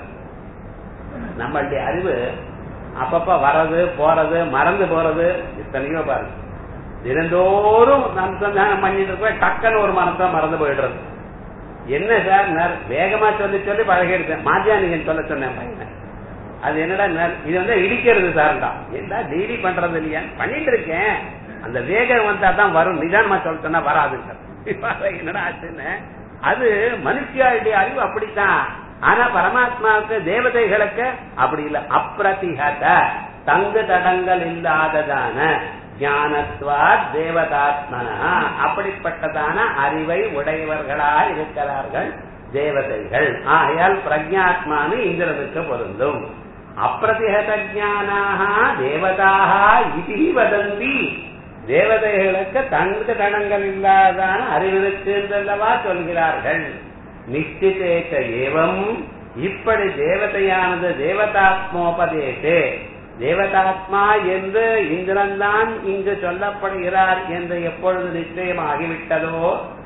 Speaker 1: நம்மளுடைய அறிவு அப்பப்ப வர்றது போறது மறந்து போறது எத்தனையோ பாருங்க தினந்தோறும் அனுசந்தானம் பண்ணிட்டு இருக்க டக்குன்னு ஒரு மனசை மறந்து போயிடுறது என்ன சார் வேகமா சொல்லி சொல்லி பழகிடுச்சேன் மாத்தியானிகன் சொல்ல சொன்னேன் பையனை அது என்னடா இது வந்து இடிக்கிறது சார்டா என்ன டெய்லி பண்றது இல்லையா பண்ணிட்டு இருக்கேன் அந்த வேகம் வந்தா தான் வரும் நிதானமா சொல்ல சொன்னா வராது என்னடா ஆச்சுன்னு அது மனுஷியாளுடைய அறிவு அப்படித்தான் ஆனா பரமாத்மாவுக்கு தேவதைகளுக்கு அப்படி இல்ல அப்பிரதிகத தங்கு தடங்கள் இல்லாததான ஞானத்வா தேவதாத்மனா அப்படிப்பட்டதான அறிவை உடையவர்களா இருக்கிறார்கள் தேவதைகள் ஆகையால் பிரஜாத்மானு இந்திரனுக்கு பொருந்தும் அப்பிரதிகத ஜானாக தேவதாக இது வதந்தி தேவதைகளுக்கு தங்கு தடங்கள் இல்லாதான அறிவிற்கு என்றல்லவா சொல்கிறார்கள் நிச்சிதேச்ச ஏவம் இப்படி தேவதையானது தேவதாத்மோபதேசே தேவதாத்மா என்று இந்திரன் தான் இங்கு சொல்லப்படுகிறார் என்று எப்பொழுது நிச்சயமாகிவிட்டதோ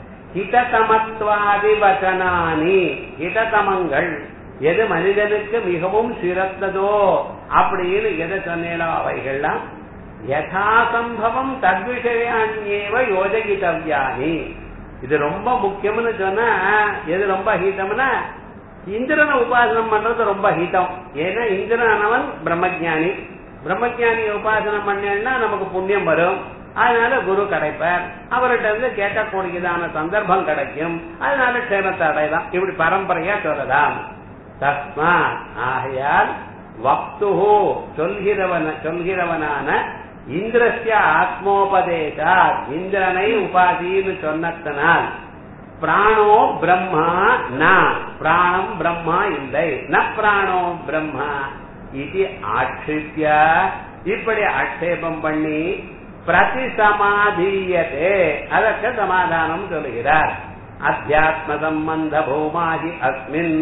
Speaker 1: ஹிததமத்வாதி வச்சனானி ஹிததமங்கள் எது மனிதனுக்கு மிகவும் சிறந்ததோ அப்படின்னு எதை சொன்னேனோ அவைகள்லாம் யதாசம்பவம் தத்விஷயான்யேவ யோஜகிதவ்யானி இது ரொம்ப முக்கியம்னு சொன்னா எது ரொம்ப ஹீதம்னா இந்திரனை உபாசனம் பண்றது ரொம்ப ஹீதம் ஏன்னா இந்திரனவன் பிரம்மஜானி பிரம்மஜானியை உபாசனம் பண்ணேன்னா நமக்கு புண்ணியம் வரும் அதனால குரு கிடைப்பார் அவர்கிட்ட இருந்து கேட்கக்கூடியதான சந்தர்ப்பம் கிடைக்கும் அதனால க்ஷேமத்தை அடையலாம் இப்படி பரம்பரையா சொல்லலாம் தஸ்மா ஆகையால் வக்துஹு சொல்கிறவன சொல்கிறவனான இந்திரஸ்ய ஆத்மோபதேசா இந்திரனை உபாதின்னு சொன்னதனால் பிராணோ பிரம்மா ந பிராணம் பிரம்மா இல்லை ந பிராணோ பிரம்மா இது ஆட்சிப்பிய இப்படி ஆட்சேபம் பண்ணி பிரதிசமாதீயதே அதற்கு சமாதானம் சொல்கிறார் அத்தியாத்ம சம்பந்த பூமாகி அஸ்மின்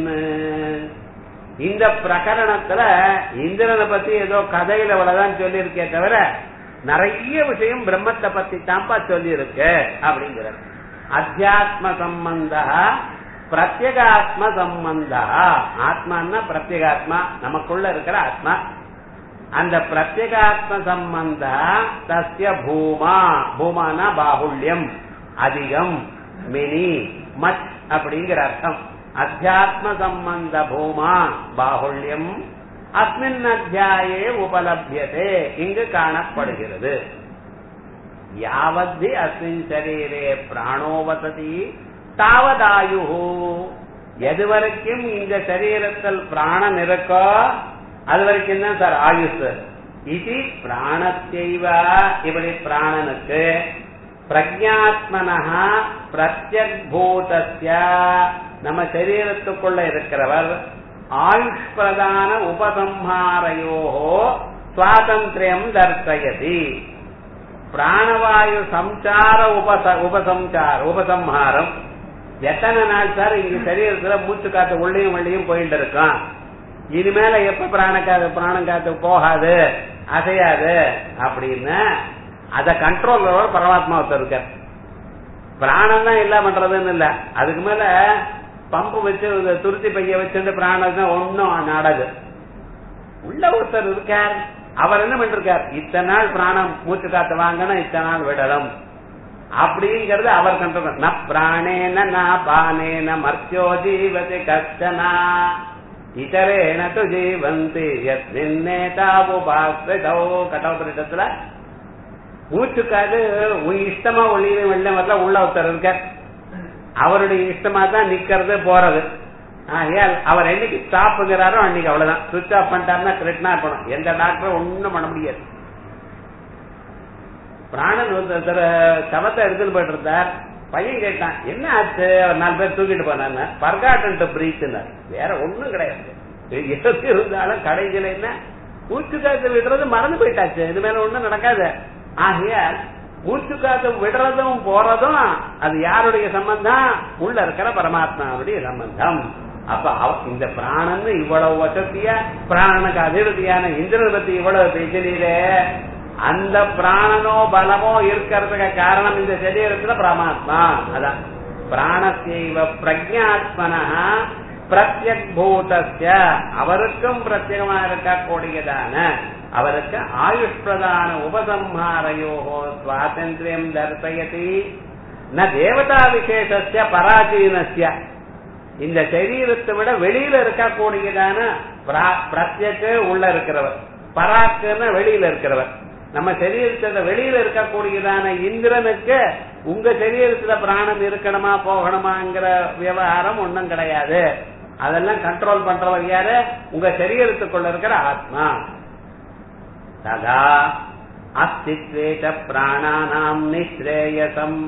Speaker 1: இந்த பிரகரணத்துல இந்திரனை பத்தி ஏதோ கதையில அவ்வளவுதான் சொல்லியிருக்கே தவிர நிறைய விஷயம் பிரம்மத்தை பத்தி தான்ப்பா சொல்லி இருக்கு அப்படிங்கிறது அத்தியாத்ம சம்பந்தா பிரத்யேகாத்ம சம்பந்தா ஆத்மான்னா பிரத்யேகாத்மா நமக்குள்ள இருக்கிற ஆத்மா அந்த பிரத்யேகாத்ம சம்பந்த தஸ்ய பூமா பூமானா பாகுல்யம் அதிகம் மினி மச் அப்படிங்கிற அர்த்தம் அத்தியாத்ம சம்பந்த பூமா பாகுல்யம் அஸ்மின் அத்தியாயே உபலபியதே இங்கு காணப்படுகிறது யாவத்தி அஸ்மின் சரீரே பிராணோ வசதி தாவதாயு எது வரைக்கும் இந்த சரீரத்தில் பிராணன் இருக்கோ அது வரைக்கும் தான் சார் ஆயுஷ் இது பிராணத்தைவ இப்படி பிராணனுக்கு பிரஜாத்மனா பிரத்யக்பூதஸ்ய நம்ம சரீரத்துக்குள்ள இருக்கிறவர் ஆயுஷ் பிரதான உபசம்ஹாரையோ சுவாதந்திரியம் தர்சயதி பிராணவாயு சம்சார உபச உபசம்சார உபசம்ஹாரம் எத்தனை நாள் சார் இங்க சரீரத்துல மூச்சு காத்து உள்ளையும் வெள்ளையும் போயிட்டு இருக்கான் இனிமேல எப்ப பிராண காத்து பிராணம் காத்து போகாது அசையாது அப்படின்னு அத கண்ட்ரோலோட பரமாத்மா ஒருத்தர் இருக்கார் பிராணம் தான் எல்லாம் பண்றதுன்னு இல்ல அதுக்கு மேல பம்பு வச்சு ஒரு துருத்தி பைய வச்சுட்டு பிராணம் தான் ஒன்னும் நாடது உள்ள ஒருத்தர் இருக்கார் அவர் என்ன பண்ணிருக்கார் இத்தனை நாள் பிராணம் மூச்சு காத்து வாங்கணும் இத்தனை நாள் விடணும் அப்படிங்கறது அவர் கண்ட்ரோல் ந பிராணேன ந பானேன மர்த்தியோ ஜீவதி கஷ்டனா இதரேன து ஜீவந்தி யத்மின்னேதாவுபாஸ்ரிதோ கட்டோபரிடத்துல மூச்சுக்காது உன் இஷ்டமா ஒளியும் வெள்ளம் வரல உள்ள ஒருத்தர் இருக்க அவருடைய இஷ்டமா தான் நிக்கிறது போறது ஆகையால் அவர் என்னைக்கு ஸ்டாப்புங்கிறாரோ அன்னைக்கு அவ்வளவுதான் சுவிச் ஆஃப் பண்ணிட்டாருன்னா கிரிட்னா இருக்கணும் எந்த டாக்டரும் ஒண்ணும் பண்ண முடியாது பிராணன் ஒருத்தர் சவத்தை எடுத்துட்டு போயிட்டு இருந்தார் பையன் கேட்டான் என்ன ஆச்சு ஒரு நாலு பேர் தூக்கிட்டு போனாங்க பர்காட்டன் பிரீத்துனார் வேற ஒண்ணும் கிடையாது எது இருந்தாலும் கடைசியில என்ன மூச்சு காத்து விடுறது மறந்து போயிட்டாச்சு இது மேல ஒண்ணும் நடக்காது ஆகையால் மூச்சு காத்து விடுறதும் போறதும் அது யாருடைய சம்பந்தம் உள்ள இருக்கிற பரமாத்மாவுடைய சம்பந்தம் அப்ப அவ- இந்த பிராணன் இவ்வளவு வசதியா பிராணனுக்கு அதிருதியான இந்திரனை பத்தி இவ்வளவு பேசினீரே அந்த பிராணனோ பலமோ இருக்கிறதுக்கு காரணம் இந்த சரீரத்துல பரமாத்மா அதான் பிராணசைவ பிரஜாத்மனா பிரத்யக் பூதஸ்ய அவருக்கும் பிரத்யகமா இருக்கக்கூடியதான அவருக்கு ஆயுஷ் பிரதான உபசம்ஹாரயோகோ சுவாதந்திரியம் தர்சயதி ந தேவதா விசேஷஸ்ய பராச்சீனஸ்ய இந்த சரீரத்தை விட வெளியில இருக்கக்கூடியதான பிரா- பிரத்யக்கு உள்ள இருக்கிறவர் பராக்குன்னு வெளியில இருக்கிறவர் நம்ம சரீரத்துல வெளியில இருக்கக்கூடியதான இந்திரனுக்கு உங்க சரீரத்துல பிராணம் இருக்கணுமா போகணுமாங்கிற விவகாரம் ஒண்ணும் கிடையாது அதெல்லாம் கண்ட்ரோல் பண்றவர் யாரு உங்க சரீரத்துக்குள்ள இருக்கிற ஆத்மா ததா அஸ்தித்வேத பிராணானாம் நிஸ்ரேயசம்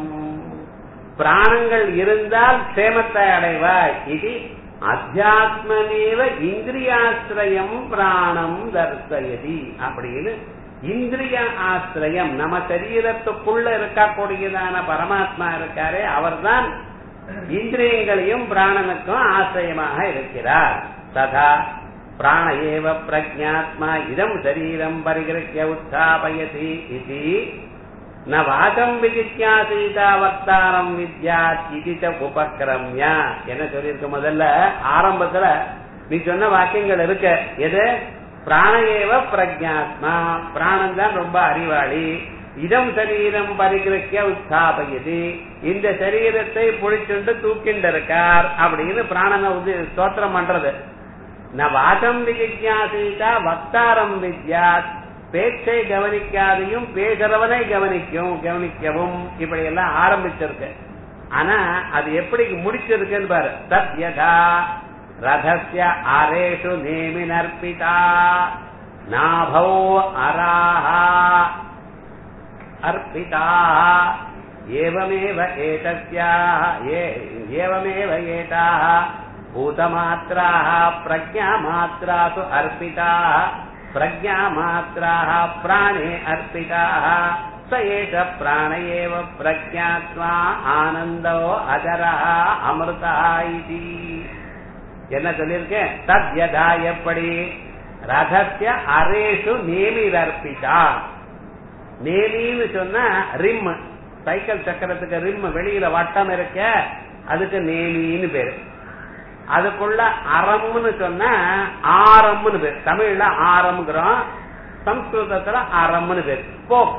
Speaker 1: பிராணங்கள் இருந்தால் க்ஷேமத்தை அடைவாய் இது அத்தியாத்மனேவ இந்திரியாசிரயம் பிராணம் தர்சயதி அப்படின்னு இந்திரிய ஆசிரியம் நம்ம சரீரத்துக்குள்ள இருக்கக்கூடியதான பரமாத்மா இருக்காரே அவர்தான் இந்திரியங்களையும் பிராணனுக்கும் ஆசிரியமாக இருக்கிறார் ததா பிராண ஏவ பிரஜாத்மா இதம் சரீரம் பரிகிருக்கிய உத்தாபயதி இது ந வாசம் விஜித்யாசீதா வக்தாரம் வித்யாத் இது ச உபக்கிரமிய என்ன சொல்லியிருக்க முதல்ல ஆரம்பத்துல நீ சொன்ன வாக்கியங்கள் இருக்கு எது பிராணஏவ பிரஜாத்மா பிராணம் தான் ரொம்ப அறிவாளி இதம் சரீரம் பரிகிருக்கிய உத்தாபயதி இந்த சரீரத்தை புடிச்சுண்டு தூக்கிண்டு இருக்கார் அப்படின்னு பிராணனை உதி ஸ்தோத்திரம் பண்றது ந வாசம் விஜித்யாசீதா வக்தாரம் வித்யாத் பேச்சை கவனிக்காதையும் பேசுறவனை கவனிக்கும் கவனிக்கவும் இப்படி எல்லாம் ஆரம்பிச்சிருக்கு ஆனா அது எப்படி முடிச்சிருக்குன்னு பாரு தத் யதா ரதஸ்ய அரேஷு நேமி நர்பிதா நாபௌ அராஹா அர்ப்பிதா ஏவமேவ ஏதஸ்யாः ये- एवमेव एताः भूतमात्राः प्रज्ञामात्रासु अर्पिताः प्रज्ञामात्राः प्राणे अर्पिताः स एष प्राण एव प्रज्ञात्मा आनन्दो अजरः अमृतः इति என்ன சொல்லியிருக்கேன் தத் யதா எப்படி ரதஸ்ய அரேஷு நேமிரர்ப்பிதா நேமின்னு சொன்னா ரிம் சைக்கிள் சக்கரத்துக்கு ரிம் வெளியில வட்டம் இருக்க அதுக்கு நேமின்னு பேரு அதுக்குள்ள அறம்னு சொன்னா ஆரம்னு பேர் தமிழ்ல ஆரம்ங்கிறோம் சம்ஸ்கிருதத்துல அறம்னு பேர் ஸ்போக்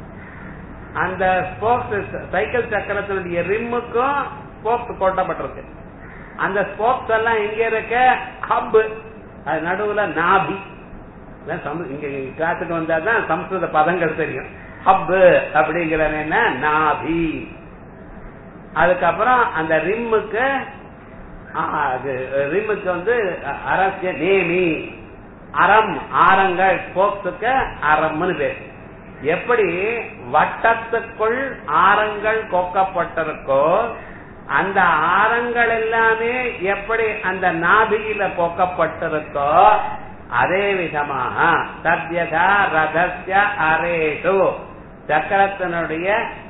Speaker 1: அந்த ஸ்போக்ஸ் சைக்கிள் சக்கரத்தினுடைய ரிம்முக்கும் ஸ்போக்ஸ் கொட்டப்பட்டிருக்கு அந்த ஸ்போக்ஸ் எல்லாம் எங்க இருக்க ஹப் அது நடுவுல நாபி இதான் சம- இங்க கிளாஸுக்கு வந்தா தான் சம்ஸ்கிருத பதங்கள் தெரியும் ஹப் அப்படிங்கிறது என்ன நாபி அதுக்கப்புறம் அந்த ரிம்முக்கு ஆ, அது ரிம்முக்கு வந்து அரசிய நேமி அறம் ஆரங்கள் ஸ்போக்ஸுக்கு அறம்னு பேர் எப்படி வட்டத்துக்குள் ஆரங்கள் கொக்கப்பட்டிருக்கோ அந்த ஆரங்கள் எல்லாமே எப்படி அந்த நாபியில கொக்கப்பட்டிருக்கோ அதே விதமாக சத்யதா ரதஸ்ய அரேஷு சக்கரத்தினுடைய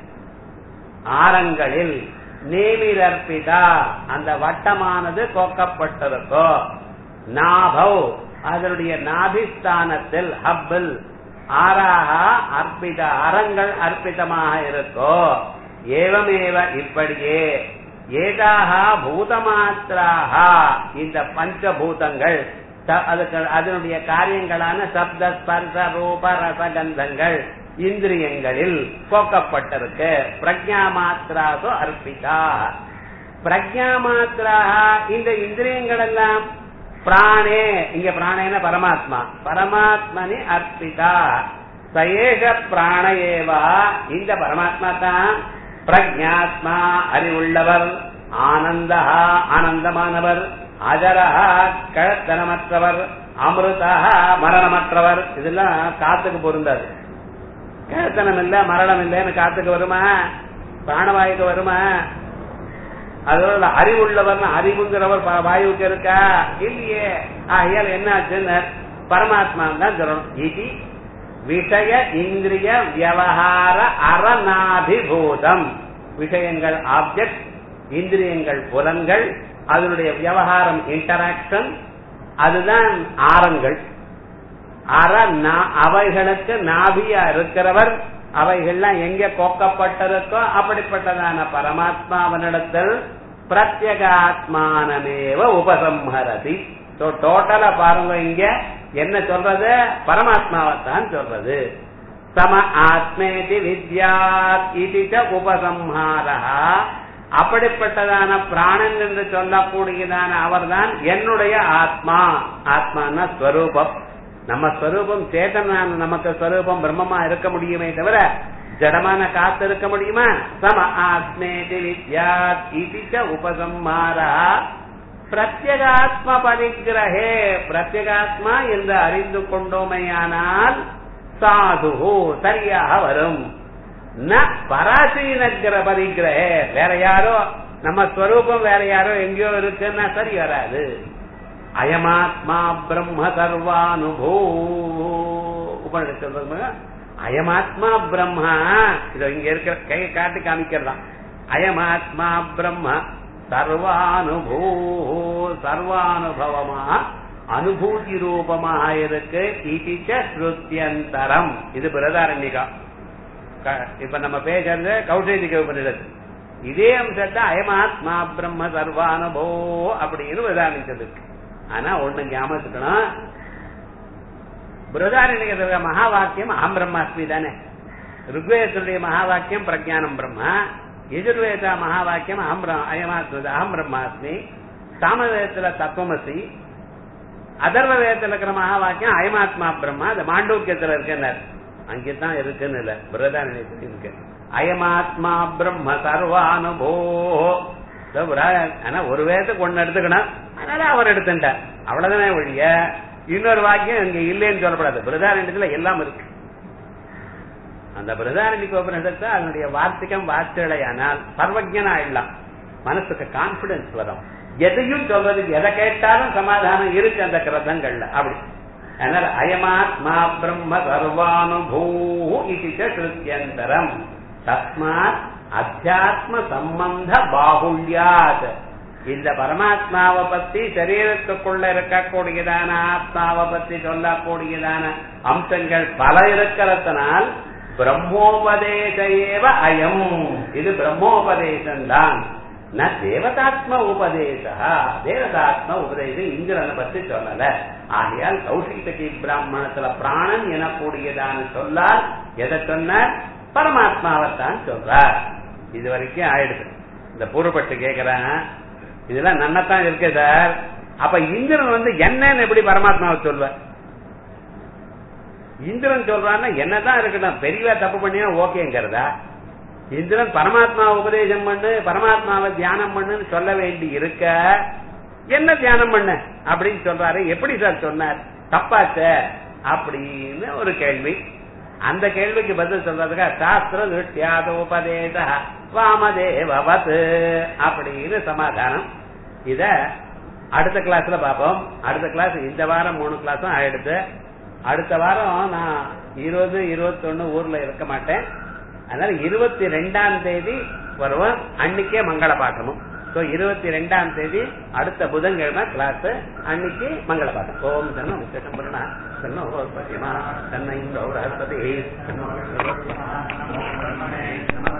Speaker 1: ஆரங்களில் நேமிரர்பிதா அந்த வட்டமானது கோக்கப்பட்டிருக்கோ நாபவ் அதனுடைய நாபிஸ்தானத்தில் ஹப்பில் ஆறாக அர்ப்பித அறங்கள் அர்ப்பிதமாக இருக்கோ ஏவமேவ இப்படியே ஏதாக பூதமாத்திராக இந்த பஞ்சபூதங்கள் ச- அதுக்கு அதனுடைய காரியங்களான சப்த ஸ்பர்ச ரூப ரசகந்தங்கள் இந்திரியங்களில் கோக்கப்பட்டிருக்கு பிரஜா மாத்திராசு அர்ப்பிதா பிரஜா மாத்திராக இந்த இந்திரியங்கள் எல்லாம் பிராணே இங்க பிராணேன பரமாத்மா பரமாத்மனி அர்ப்பிதா சயேஷ பிராண ஏவா இந்த பரமாத்மா தான் பிரஜாத்மா அறிவுள்ளவர் ஆனந்தா ஆனந்தமானவர் அஜரஹா கழத்தனமற்றவர் அமிர்தா மரணமற்றவர் இதெல்லாம் காத்துக்கு பொருந்தாது கிழத்தனம் இல்ல மரணம் இல்லைன்னு காத்துக்கு வருமா பிராணவாயுக்கு வருமா அதோட அறிவுள்ளவர் அறிவுங்கிறவர் ப- வாயுவுக்கு இருக்கா இல்லையே ஆகையால் என்ன ஆச்சுன்னு பரமாத்மா தான் சொல்லணும் இது விஷய இந்திரிய வியவகார அரணாதிபூதம் விஷயங்கள் ஆப்ஜெக்ட் இந்திரியங்கள் புலன்கள் அதனுடைய விவகாரம் இன்டராக்ஷன் அதுதான் ஆரங்கள் அற நா- அவைகளுக்கு நாபியா இருக்கிறவர் அவைகள்லாம் எங்க கோக்கப்பட்டிருக்கோ அப்படிப்பட்டதான பரமாத்மாவனிடத்தில் பிரத்யகாத்மானமேவ உபசம்ஹரதி டோட்டலா பாருங்க இங்க என்ன சொல்றது பரமாத்மாவைத்தான் சொல்றது சம ஆத்மேதி வித்யாத் இது ச உபசம்ஹாரா அப்படிப்பட்டதான பிராணன் என்று சொல்லக்கூடியதான அவர்தான் என்னுடைய ஆத்மா ஆத்மான்னா ஸ்வரூபம் நம்ம ஸ்வரூபம் சேதனான நமக்கு ஸ்வரூபம் பிரம்மமா இருக்க முடியுமே தவிர ஜடமான காத்து இருக்க முடியுமா சம ஆத்மேதி வித்யாத் இது ச உபசம்ஹாரா பிரத்யகாத்ம பரிகிரகே பிரத்யகாத்மா என்று அறிந்து கொண்டோமையானால் சாது சரியாக வரும் ந பராசீனகிர பரிகிரகே வேற யாரோ நம்ம ஸ்வரூபம் வேற யாரோ எங்கேயோ இருக்குன்னா சரி வராது அயமாத்மா பிரம்ம சர்வானுபூ உபநிடத்து சொல்றது அயமாத்மா பிரம்மா இதோ இங்க இருக்கிற கையை காட்டி காமிக்கிறதா அயமாத்மா பிரம்ம சர்வானுபூ சர்வானுபவமா அனுபூதி ரூபமாக இருக்கு இதிச்ச ஸ்ருத்தியந்தரம் இது பிரதாரண்யகா க- இப்ப நம்ம பேசுறது கௌஷேதிக உபநிடத்து இதே அம்சத்தை அயமாத்மா பிரம்ம சர்வானுபோ அப்படின்னு பிரதானிச்சது ஆனா ஒண்ணு ஞாபகத்துக்கணும் பிரதாரண்யக மகா வாக்கியம் அகம் பிரம்மாஸ்மி தானே ருக்வேதத்துடைய மகா வாக்கியம் பிரஜானம் பிரம்மா யஜுர்வேத மகா வாக்கியம் அகம் பிர- அயமாத்ம அகம் பிரம்மாஸ்மி சாமவேதத்துல தத்துவமசி அதர்வ வேதத்துல இருக்கிற மகா வாக்கியம் அயமாத்மா பிரம்மா அது மாண்டூக்கியத்துல இருக்குன்னார் அங்கேதான் இருக்குன்னு இல்ல பிரதாரண்யத்துல இருக்கு அயமாத்மா பிரம்ம சர்வானுபோ இதோ பிரா- ஆனா ஒரு வேதத்துக்கு ஒண்ணு எடுத்துக்கணும் அதனால அவர் எடுத்துட்டார் அவ்வளவுதானே ஒழிய இன்னொரு வாக்கியம் இங்க இல்லைன்னு சொல்லப்படாது பிரதாரண்யத்துல எல்லாம் இருக்கு அந்த பிரதாரணிக்கு உபநிஷத்தை அதனுடைய வார்த்திகம் வார்த்தையானால் சர்வஜனா ஆயிடலாம் மனசுக்கு கான்பிடன்ஸ் வரும் எதையும் சொல்றதுக்கு எதை கேட்டாலும் சமாதானம் இருக்கு அந்த கிரந்தங்கள்ல அப்படி அதனால அயமாத்மா பிரம்ம சர்வானுபூ இது ஸ்ருத்தியந்தரம் தஸ்மாத் அத்தியாத்ம சம்பந்த பாகுல்யாத் இந்த பரமாத்மாவை பத்தி சரீரத்துக்குள்ள இருக்கக்கூடியதான ஆத்மாவை பத்தி சொல்லக்கூடியதான அம்சங்கள் பல இருக்கிறதுனால் பிரம்மோபதேச ஏவ அயம் இது பிரம்மோபதேசம் தான் ந தேவதாத்ம உபதேசா தேவதாத்ம உபதேசம் இந்திரனை பத்தி சொல்லல ஆகையால் கௌஷிகி பிராமணத்துல பிராணன் எனக்கூடியதான சொல்லால் எதை சொன்னார் பரமாத்மாவைத்தான் சொல்றார் இது வரைக்கும் ஆயிடுது இந்த பூர்வப்பட்டு கேக்குறேன் இதெல்லாம் நன்னத்தான் இருக்கு சார் அப்ப இந்திரன் வந்து என்னன்னு எப்படி பரமாத்மாவை சொல்வார் இந்திரன் சொல்றான்னா என்னதான் இருக்கட்டும் பெரியவா தப்பு பண்ணியா ஓகேங்கிறதா இந்திரன் பரமாத்மா உபதேசம் பண்ணு பரமாத்மாவை தியானம் பண்ணுன்னு சொல்ல வேண்டி இருக்க என்ன தியானம் பண்ண அப்படின்னு சொல்றாரு எப்படி சார் சொன்னார் தப்பாச்ச அப்படின்னு ஒரு கேள்வி அந்த கேள்விக்கு பதில் சொல்றதுக்கு சாஸ்திர திருஷ்டியாத உபதேச வாமதேவத் அப்படின்னு சமாதானம் இத அடுத்த கிளாஸ்ல பாப்போம் அடுத்த கிளாஸ் இந்த வாரம் மூணு கிளாஸும் ஆயிடுது அடுத்த வாரம் நான் இருபது இருபத்தொன்னு ஊர்ல இருக்க மாட்டேன் அதனால இருபத்தி ரெண்டாம் தேதி வருவோம் அன்னைக்கே மங்கள பாட்டமும் ஸோ இருபத்தி ரெண்டாம் தேதி அடுத்த புதன்கிழமை கிளாஸ் அன்னைக்கு மங்களபாதம் ஓம் தன்னம் விசேஷம் பண்ணா தன்னோ பத்தியமா தன்னை இந்த ஒரு அற்பதி